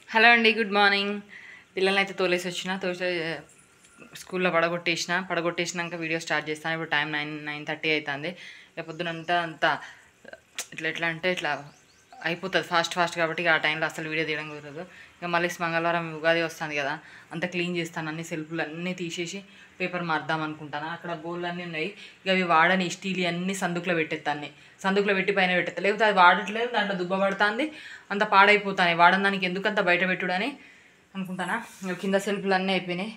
Hello అండి good morning పిల్లల్ని అయితే తోలేసి వచ్చిన తోసి స్కూల్లో పడగొట్టేసిన పడగొట్టేసినాక వీడియో స్టార్ట్ చేస్తాను ఇప్పుడు టైం నైన్ నైన్ థర్టీ అవుతుంది ఇక పొద్దునంతా అంతా ఇట్లా ఎట్లా అంటే ఇట్లా అయిపోతుంది ఫాస్ట్ ఫాస్ట్ కాబట్టి ఇక ఆ టైంలో అసలు వీడియో తీయడం కుదరదు ఇక మళ్ళీ మంగళవారం ఉగాది వస్తుంది కదా అంతా క్లీన్ చేస్తాను అన్ని సెల్ఫ్లు అన్నీ తీసేసి పేపర్ మార్దాం అనుకుంటాను అక్కడ బోర్లు అన్నీ ఉన్నాయి ఇక అవి వాడని స్టీల్ అన్ని సందుకులో పెట్టేస్తాను సందుకులో పెట్టి పైన పెట్టేస్తా లేకపోతే అది వాడట్లేదు దాంట్లో దుబ్బ పడుతుంది అంత పాడైపోతాయి వాడని దానికి ఎందుకు అంత బయట పెట్టుడని అనుకుంటానా ఇక కింద సెల్ఫ్లు అన్నీ అయిపోయినాయి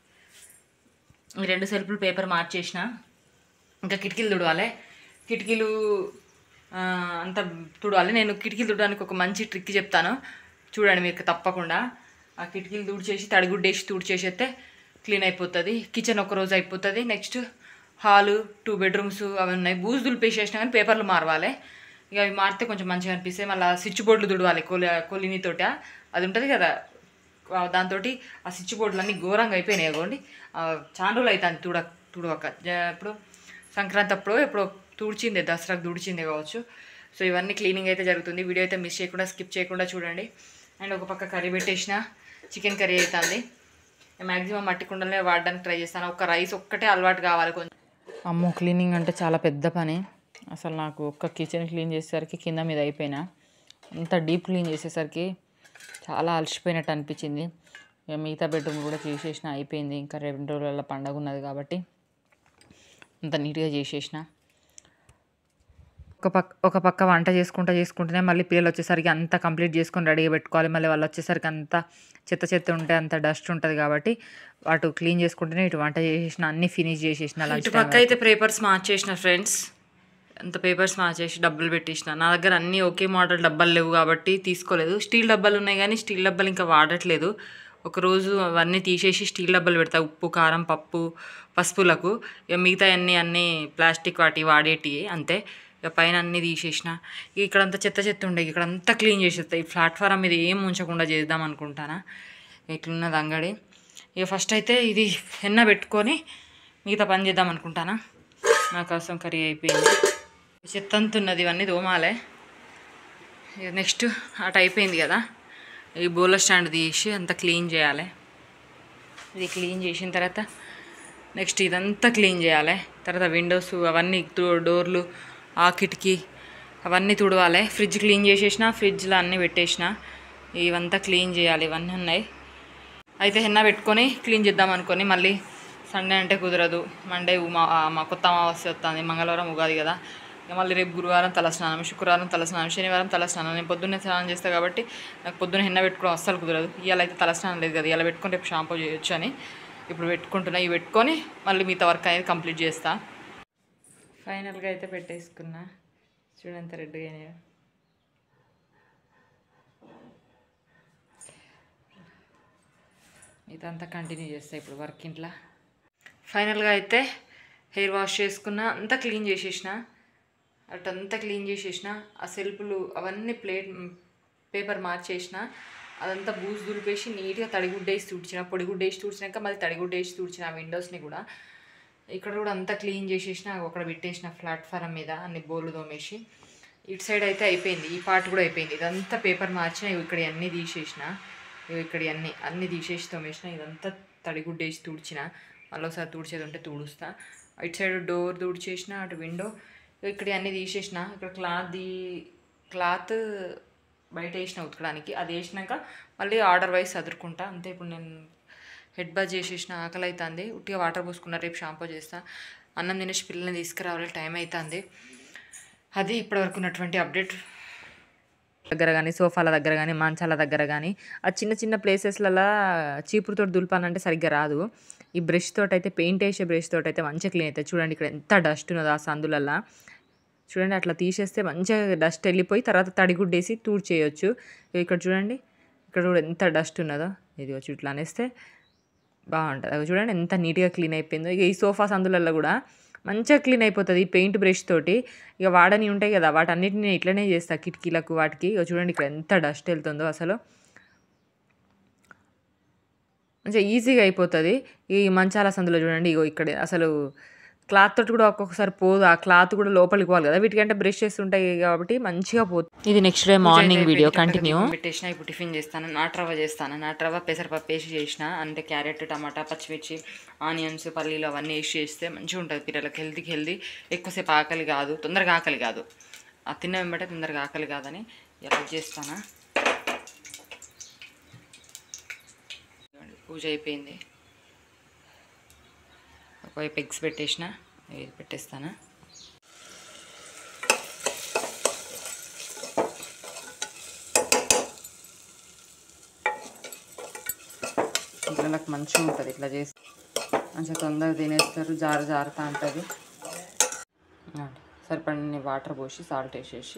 ఈ రెండు సెల్ఫ్లు పేపర్ మార్చేసిన ఇంకా కిటికీలు తుడవాలి కిటికీలు ఆ, అంత తుడవాలి నేను కిటికీలు తుడడానికి ఒక మంచి ట్రిక్ చెప్తాను చూడండి మీకు తప్పకుండా ఆ కిటికీలు తుడిచేసి తడిగుడ్డేసి తుడిచేసేస్తే క్లీన్ అయిపోతుంది కిచెన్ ఒక రోజు అయిపోతుంది నెక్స్ట్ హాలు టూ బెడ్రూమ్స్ అవి ఉన్నాయి బూజు దులిపేసేసినా కానీ పేపర్లు మారవాలి ఇక అవి మారితే కొంచెం మంచిగా అనిపిస్తాయి మళ్ళీ స్విచ్ బోర్డులు తుడవాలి కొలి కొలినితోట అది ఉంటుంది కదా దాంతో ఆ స్విచ్ బోర్డులన్నీ ఘోరంగా అయిపోయినాయి అగోండి ఆ, చాలా రోజులు అవుతుంది తుడ తుడవక జ- ఇప్పుడు సంక్రాంతి అప్పుడు ఎప్పుడో తుడిచిందే దసరాకు తుడిచిందే కావచ్చు సో ఇవన్నీ క్లీనింగ్ అయితే జరుగుతుంది వీడియో అయితే మిస్ చేయకుండా స్కిప్ చేయకుండా చూడండి అండ్ ఒక పక్క కర్రీ పెట్టేసిన చికెన్ కర్రీ అవుతుంది మ్యాక్సిమం మట్టి కుండలనే వాడడానికి ట్రై చేస్తాను ఒక రైస్ ఒక్కటే అలవాటు కావాలి కొంచెం అమ్మో క్లీనింగ్ అంటే చాలా పెద్ద పని అసలు నాకు ఒక్క కిచెన్ క్లీన్ చేసేసరికి కింద మీద అయిపోయినా అంత డీప్ క్లీన్ చేసేసరికి చాలా అలసిపోయినట్టు అనిపించింది ఇక మిగతా బెడ్రూమ్ కూడా చేసేసిన అయిపోయింది ఇంకా రెండు రోజుల పండగ ఉన్నది కాబట్టి అంత నీట్గా చేసేసిన ఒక పక్క ఒక పక్క వంట చేసుకుంటా చేసుకుంటూనే మళ్ళీ పిల్లలు వచ్చేసరికి అంతా కంప్లీట్ చేసుకొని రెడీగా పెట్టుకోవాలి మళ్ళీ వాళ్ళు వచ్చేసరికి అంతా చెత్త చెత్త ఉంటే అంత డస్ట్ ఉంటుంది కాబట్టి వాటి క్లీన్ చేసుకుంటూనే ఇటు వంట చేసేసిన అన్ని ఫినిష్ చేసేసిన ఇటు పక్క అయితే పేపర్స్ మార్చేసిన ఫ్రెండ్స్ అంత పేపర్స్ మార్చేసి డబ్బులు పెట్టేసిన నా దగ్గర అన్నీ ఒకే మోడల్ డబ్బాలు లేవు కాబట్టి తీసుకోలేదు స్టీల్ డబ్బాలు ఉన్నాయి కానీ స్టీల్ డబ్బాలు ఇంకా వాడట్లేదు ఒకరోజు అవన్నీ తీసేసి స్టీల్ డబ్బాలు పెడతా ఉప్పు కారం పప్పు పసుపులకు ఇక మిగతా అన్నీ అన్నీ ప్లాస్టిక్ వాటి వాడేటివి అంతే ఇక పైన అన్నీ తీసేసిన ఇక ఇక్కడంతా చెత్త చెత్త ఉండే ఇక్కడంతా క్లీన్ చేసేస్తా ఈ ప్లాట్ఫారం మీద ఏం ఉంచకుండా చేద్దాం అనుకుంటానా ఇట్లున్నది అంగడి ఇక ఫస్ట్ అయితే ఇది ఎన్న పెట్టుకొని మిగతా పని చేద్దాం అనుకుంటానా నా కోసం కర్రీ అయిపోయింది చెత్త అంత ఉన్నది ఇవన్నీ దోమాలే ఇక నెక్స్ట్ అటు అయిపోయింది కదా ఈ బోల స్టాండ్ తీసి అంతా క్లీన్ చేయాలి ఇది క్లీన్ చేసిన తర్వాత నెక్స్ట్ ఇదంతా క్లీన్ చేయాలి తర్వాత విండోస్ అవన్నీ తో- డోర్లు ఆ కిటికీ అవన్నీ తుడవాలి ఫ్రిడ్జ్ క్లీన్ చేసేసిన ఫ్రిడ్జ్లో అన్నీ పెట్టేసిన ఇవంతా క్లీన్ చేయాలి ఇవన్నీ ఉన్నాయి అయితే హెన్న పెట్టుకొని క్లీన్ చేద్దాం అనుకొని మళ్ళీ సండే అంటే కుదరదు మండే ఉమా ఆ, మా కొత్త అమావాస్య వస్తుంది మంగళవారం ఉగాది కదా ఇక మళ్ళీ రేపు గురువారం తలస్నానం శుక్రవారం తలస్నానం శనివారం తలస్నానం నేను పొద్దున్నే స్నానం చేస్తా కాబట్టి నాకు పొద్దున్న హెన్న పెట్టుకోవడం అస్సలు కుదరదు ఇవాళ అయితే తలస్నానం లేదు కదా ఇలా పెట్టుకొని రేపు షాంపూ చేయొచ్చు అని ఇప్పుడు పెట్టుకుంటున్నా ఇవి పెట్టుకొని మళ్ళీ మిగతా వర్క్ అనేది కంప్లీట్ చేస్తా ఫైనల్గా అయితే పెట్టేసుకున్నా చూడండి ఎంత రెడ్గా అయినాయో ఇదంతా కంటిన్యూ చేస్తా ఇప్పుడు వర్క్ ఇంట్లో ఫైనల్గా అయితే హెయిర్ వాష్ చేసుకున్న అంతా క్లీన్ చేసేసిన అటంతా క్లీన్ చేసేసిన ఆ సెల్ఫ్లు అవన్నీ ప్లేట్ పేపర్ మార్చేసిన అదంతా బూజు దులిపేసి నీట్గా తడిగుడ్డేసి తుడిచిన పొడిగుడ్డేసి తుడిచినాక మళ్ళీ తడిగుడ్డేసి తుడిచిన ఆ విండోస్ని కూడా ఇక్కడ కూడా అంతా క్లీన్ చేసేసిన ఒకడ పెట్టేసిన ప్లాట్ఫారం మీద అన్ని బోర్లు తోమేసి ఇటు సైడ్ అయితే అయిపోయింది ఈ పార్ట్ కూడా అయిపోయింది ఇదంతా పేపర్ మార్చిన ఇవి ఇక్కడ అన్నీ తీసేసిన ఇవి ఇక్కడ అన్నీ అన్నీ తీసేసి తోమేసిన ఇదంతా తడిగుడ్డేసి తుడిచిన మళ్ళీ ఒకసారి తుడిచేది ఉంటే తుడుస్తా ఇటు సైడ్ డోర్ తుడిచేసిన అటు విండో ఇక్కడ అన్నీ తీసేసిన ఇక్కడ క్లాత్ దీ క్లాత్ బయట వేసిన ఉతకడానికి అది వేసినాక మళ్ళీ ఆర్డర్ వైజ్ చదువుకుంటా అంతే ఇప్పుడు నేను హెడ్ బాత్ చేసేసిన ఆకలి అవుతుంది ఉట్టిగా వాటర్ పోసుకున్న రేపు షాంపూ చేస్తా అన్నం తినేసి పిల్లల్ని తీసుకురావాలి టైం అవుతుంది అది ఇప్పటివరకు ఉన్నటువంటి అప్డేట్ దగ్గర కానీ సోఫాల దగ్గర కానీ మంచాల దగ్గర కానీ ఆ చిన్న చిన్న ప్లేసెస్లలో చీపురుతో దులిపానంటే సరిగ్గా రాదు ఈ బ్రష్ తోటి అయితే పెయింట్ వేసే బ్రష్ తోటి అయితే మంచిగా క్లీన్ అవుతుంది చూడండి ఇక్కడ ఎంత డస్ట్ ఉన్నదో ఆ సందులల్లో చూడండి అట్లా తీసేస్తే మంచిగా డస్ట్ వెళ్ళిపోయి తర్వాత తడిగుడ్డేసి తూడ్ చేయొచ్చు ఇక్కడ చూడండి ఇక్కడ కూడా ఎంత డస్ట్ ఉన్నదో ఇది వచ్చి ఇట్లా అనేస్తే బాగుంటుంది అవి చూడండి ఎంత నీట్గా క్లీన్ అయిపోయిందో ఇక ఈ సోఫాస్ అందులలో కూడా మంచిగా క్లీన్ అయిపోతుంది ఈ పెయింట్ బ్రష్ తోటి ఇక వాడని ఉంటాయి కదా వాటన్నిటిని నేను ఇట్లనే చేస్తా కిటికీలకు వాటికి ఇక చూడండి ఇక్కడ ఎంత డస్ట్ వెళ్తుందో అసలు మంచిగా ఈజీగా అయిపోతుంది ఈ మంచాల సందులో చూడండి ఇగో ఇక్కడ అసలు క్లాత్ తోటి కూడా ఒక్కొక్కసారి పోదు ఆ క్లాత్ కూడా లోపలికి పోవాలి కదా వీటికంటే బ్రషెస్ ఉంటాయి కాబట్టి మంచిగా పోతుంది ఇది next day morning video continue పెట్టేసిన ఇప్పుడు టిఫిన్ చేస్తాను నాటు రవ్వ చేస్తాను నాటు రవ్వ పెసరపప్పు వేసి చేసిన అంటే క్యారెట్ టమాటా పచ్చిమిర్చి ఆనియన్స్ పల్లీలు అవన్నీ వేసి చేస్తే మంచిగా ఉంటుంది పిల్లలకి హెల్తీకి హెల్దీ ఎక్కువసేపు ఆకలి కాదు తొందరగా ఆకలి కాదు ఆ తిన్న వెంబటే తొందరగా ఆకలి కాదని ఇలా చేస్తానా పూజ అయిపోయింది ఒకవైపు ఎగ్స్ పెట్టేసిన ఇది పెట్టేస్తాను పిల్లలకు మంచిగా ఉంటుంది ఇట్లా చేసి మంచిగా తొందరగా తినేస్తారు జారు జారుతా ఉంటుంది సరిపడిన వాటర్ పోసి సాల్ట్ వేసేసి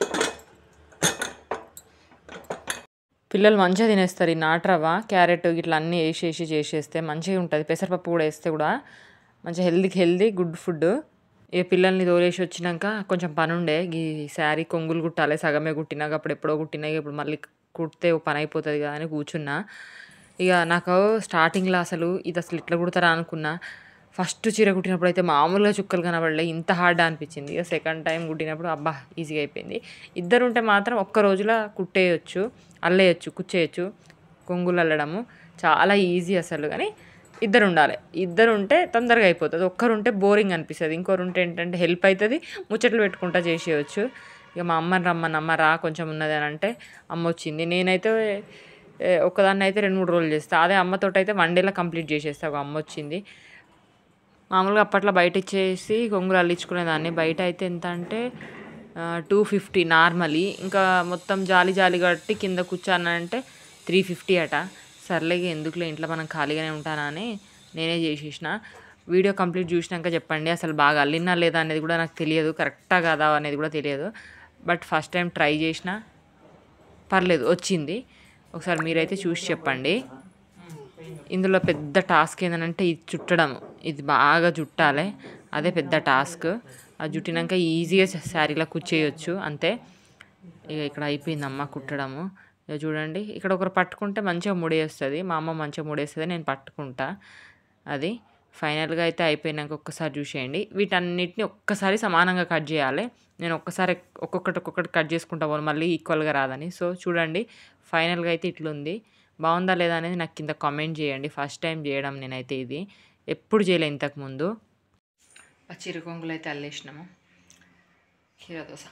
పిల్లలు మంచిగా తినేస్తారు ఈ నాట్రవ్వ క్యారెట్ ఇట్లా అన్నీ వేసేసి చేసేస్తే మంచిగా ఉంటుంది పెసరపప్పు కూడా వేస్తే కూడా మంచిగా హెల్దీకి హెల్దీ గుడ్ ఫుడ్ ఏ పిల్లల్ని తోలేసి వచ్చినాక కొంచెం పని ఉండే ఈ శారీ కొంగులు కుట్టాలి సగమే కుట్టినాక అప్పుడు ఎప్పుడో కుట్టినా ఇప్పుడు మళ్ళీ కుడితే ఓ పని అయిపోతుంది కదా అని కూర్చున్నా ఇక నాకు స్టార్టింగ్లో అసలు ఇది అసలు ఇట్లా కుడతారా అనుకున్నా ఫస్ట్ చీర కుట్టినప్పుడు అయితే మామూలుగా చుక్కలు కనబడలే ఇంత హార్డ్ అనిపించింది ఇక సెకండ్ టైం కుట్టినప్పుడు అబ్బా ఈజీగా అయిపోయింది ఇద్దరు ఉంటే మాత్రం ఒక్క రోజులో కుట్టేయచ్చు అల్లేయచ్చు కుచ్చేయచ్చు కొంగులు అల్లడము చాలా ఈజీ అసలు కానీ ఇద్దరు ఉండాలి ఇద్దరు ఉంటే తొందరగా అయిపోతుంది ఒక్కరుంటే బోరింగ్ అనిపిస్తుంది ఇంకోరు ఉంటే ఏంటంటే హెల్ప్ అవుతుంది ముచ్చట్లు పెట్టుకుంటా చేసేయచ్చు ఇక మా అమ్మని రమ్మని అమ్మ రా కొంచెం ఉన్నది అని అంటే అమ్మ వచ్చింది నేనైతే ఏ, ఒక్కదాన్ని అయితే రెండు మూడు రోజులు చేస్తా అదే అమ్మతోటి అయితే వన్ డేలో కంప్లీట్ చేసేస్తా ఒక అమ్మ వచ్చింది మామూలుగా అప్పట్లో బయట ఇచ్చేసి కొంగులు అల్లించుకునేదాన్ని బయట అయితే ఎంత అంటే టూ ఫిఫ్టీ నార్మలీ ఇంకా మొత్తం జాలి జాలి కట్టి కింద కూర్చోనంటే త్రీ ఫిఫ్టీ అట సర్లే ఇక ఎందుకులే ఇంట్లో మనం ఖాళీగానే ఉంటానని నేనే చేసేసిన వీడియో కంప్లీట్ చూసినాక చెప్పండి అసలు బాగా అల్లినా లేదా అనేది కూడా నాకు తెలియదు కరెక్టా కాదా అనేది కూడా తెలియదు బట్ ఫస్ట్ టైం ట్రై చేసిన పర్లేదు వచ్చింది ఒకసారి మీరైతే చూసి చెప్పండి ఇందులో పెద్ద టాస్క్ ఏంటంటే ఇది చుట్టడం ఇది బాగా చుట్టాలి అదే పెద్ద టాస్క్ అది చుట్టినాక ఈజీగా శారీలో కుచ్చేయచ్చు అంతే ఇక ఇక్కడ అయిపోయింది అమ్మ కుట్టడము ఇక చూడండి ఇక్కడ ఒకరు పట్టుకుంటే మంచిగా ముడేస్తుంది మా అమ్మ మంచిగా ముడేస్తుంది నేను పట్టుకుంటా అది ఫైనల్గా అయితే అయిపోయినాక ఒక్కసారి చూసేయండి వీటన్నిటిని ఒక్కసారి సమానంగా కట్ చేయాలి నేను ఒక్కసారి ఒక్కొక్కటి ఒక్కొక్కటి కట్ చేసుకుంటా పోను మళ్ళీ ఈక్వల్గా రాదని సో చూడండి ఫైనల్గా అయితే ఇట్లుంది బాగుందా లేదా అనేది నాకు కింద కామెంట్ చేయండి ఫస్ట్ టైం చేయడం నేనైతే ఇది ఎప్పుడు చేయలే ఇంతకుముందు పచ్చిరి కొంగులు అయితే అల్లేసినాము కీర దోశ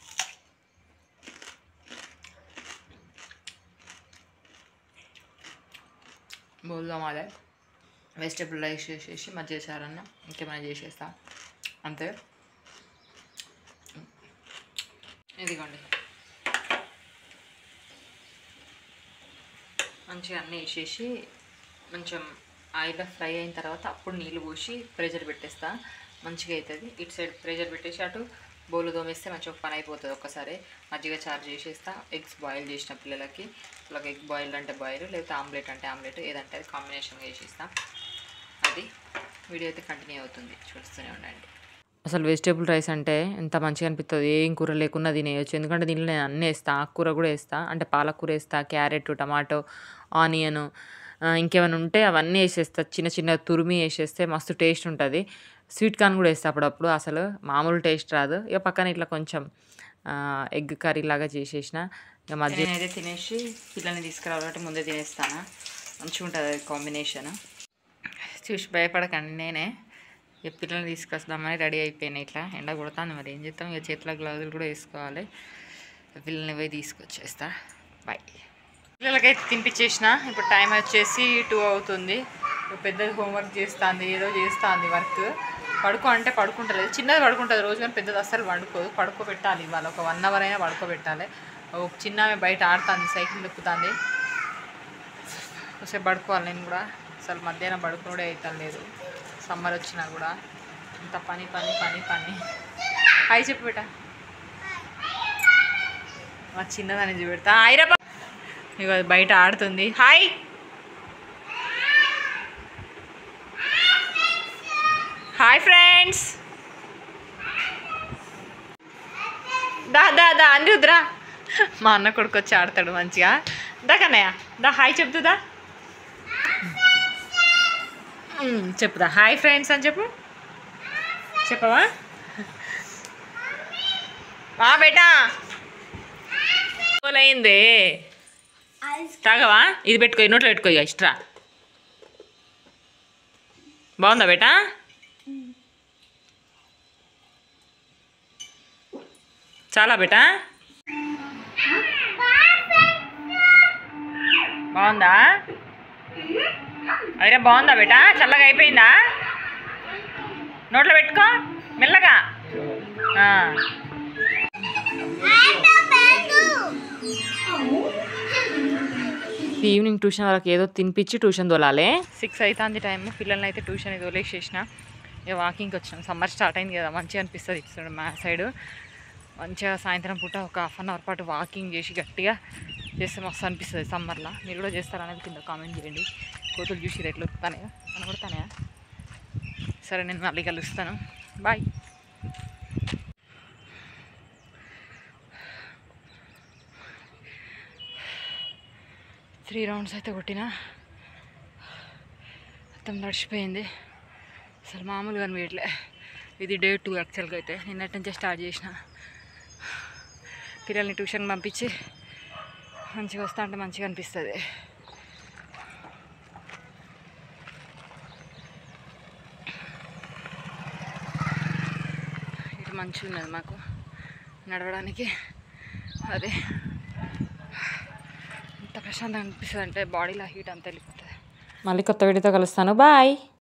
బోల్దామాలే వెజిటేబుల్ రైస్ చేసేసి మధ్య చారన్న ఇంకేమైనా చేసేస్తా అంతే ఇదిగోండి మంచిగా అన్నీ వేసేసి కొంచెం ఆయిల్లో ఫ్రై అయిన తర్వాత అప్పుడు నీళ్ళు పోసి ప్రెజర్ పెట్టేస్తా మంచిగా అవుతుంది ఇటు సైడ్ ప్రెజర్ పెట్టేసి అటు బౌలు తోమేస్తే మంచిగా ఒక పని అయిపోతుంది ఒక్కసారి మజ్జిగ చార్జ్ చేసేస్తా ఎగ్స్ బాయిల్ చేసిన పిల్లలకి ఇలాగ ఎగ్ బాయిల్ అంటే బాయిల్ లేకపోతే ఆమ్లెట్ అంటే ఆమ్లెట్ ఏదంటే అది కాంబినేషన్గా చేసేస్తా అది వీడియో అయితే కంటిన్యూ అవుతుంది చూస్తూనే ఉండండి అసలు వెజిటేబుల్ రైస్ అంటే ఎంత మంచిగా అనిపిస్తుంది ఏం కూర లేకున్నా తినేయచ్చు ఎందుకంటే దీనిలో నేను అన్నీ వేస్తా ఆకుకూర కూడా వేస్తా అంటే పాలకూర వేస్తా క్యారెట్ టమాటో ఆనియన్ ఇంకేమైనా ఉంటే అవన్నీ వేసేస్తా చిన్న చిన్న తురిమి వేసేస్తే మస్తు టేస్ట్ ఉంటుంది స్వీట్ కార్న్ కూడా వేస్తా అప్పుడప్పుడు అసలు మామూలు టేస్ట్ రాదు ఇక పక్కన ఇట్లా కొంచెం ఎగ్ కర్రీ లాగా చేసేసిన ఇక మధ్య నేనైతే తినేసి పిల్లల్ని తీసుకురావాలంటే ముందే తినేస్తాను మంచిగా ఉంటుంది అది కాంబినేషన్ చూసి భయపడకండి నేనే ఇక పిల్లల్ని తీసుకొస్తామని రెడీ అయిపోయినాయి ఇట్లా ఎండ కొడతాను మరి ఏం చేస్తాం ఇక చేతిలో గ్లౌజులు కూడా వేసుకోవాలి పిల్లల్ని పోయి తీసుకొచ్చేస్తా బాయ్ పిల్లలకైతే తినిపించేసిన ఇప్పుడు టైం వచ్చేసి టూ అవుతుంది ఇప్పుడు పెద్దది హోంవర్క్ చేస్తుంది ఏదో చేస్తుంది వర్క్ పడుకో అంటే పడుకుంటలేదు చిన్నది పడుకుంటుంది రోజు కానీ పెద్దది అస్సలు పడుకోదు పడుకోబెట్టాలి ఇవాళ ఒక వన్ అవర్ అయినా పడుకోబెట్టాలి ఒక చిన్న ఆమె బయట ఆడుతుంది సైకిల్ తిప్పుతుంది ఒకసేపు పడుకోవాలి నేను కూడా అసలు మధ్యాహ్నం పడుకునే అవుతాను లేదు సమ్మర్ వచ్చినా కూడా ఇంత పని పని పని పని హాయ్ చెప్పు బేట మా చిన్నదాన్ని చూపెడతా హాయ్ రా బా- ఇగో అది బయట ఆడుతుంది హాయ్ హాయ్ ఫ్రెండ్స్ దా దా దా అనిరుద్రా మా అన్న కొడుకు వచ్చి ఆడతాడు మంచిగా దా కన్నయ్య దా హాయ్ చెప్తుదా చెప్పుదా హాయ్ ఫ్రెండ్స్ అని చెప్పు చెప్పవా వా బేటా అయింది తాగవా ఇది పెట్టుకో ఈ నోట్లో పెట్టుకో ఇక ఇష్టరా బాగుందా బేటా చాలా బేటా బాగుందా అదే బాగుందా బేటా చల్లగా అయిపోయిందా నోట్లో పెట్టుకో మెల్లగా ఆ. ఈవినింగ్ ట్యూషన్ వాళ్ళకి ఏదో తినిపించి ట్యూషన్ తోలాలి సిక్స్ అవుతుంది టైం పిల్లల్ని అయితే ట్యూషన్ తోలేసేసిన ఇక వాకింగ్కి వచ్చినాం సమ్మర్ స్టార్ట్ అయింది కదా మంచిగా అనిపిస్తుంది ఇటు మా సైడ్ మంచిగా సాయంత్రం పూట ఒక హాఫ్ అన్ అవర్ పాటు వాకింగ్ చేసి గట్టిగా చేస్తే మస్తు అనిపిస్తుంది సమ్మర్లో మీరు కూడా చేస్తారనేది కింద కామెంట్ చేయండి కోతులు చూసి ఎట్లా వస్తానే కనబడతానే సరే నేను మళ్ళీ కలుస్తాను బాయ్ త్రీ రౌండ్స్ అయితే కొట్టిన మొత్తం నడిచిపోయింది అసలు మామూలుగా అనిపించట్లే ఇది డే టూ యాక్చువల్గా అయితే నిన్నటి నుంచే స్టార్ట్ చేసిన పిల్లల్ని ట్యూషన్ పంపించి మంచిగా వస్తా అంటే మంచిగా అనిపిస్తుంది ఇటు మంచిగా ఉన్నది మాకు నడవడానికి అదే ఎంత ప్రశాంతంగా అనిపిస్తుంది అంటే బాడీలో హీట్ అంతా వెళ్ళిపోతుంది మళ్ళీ కొత్త వీడియోతో కలుస్తాను బాయ్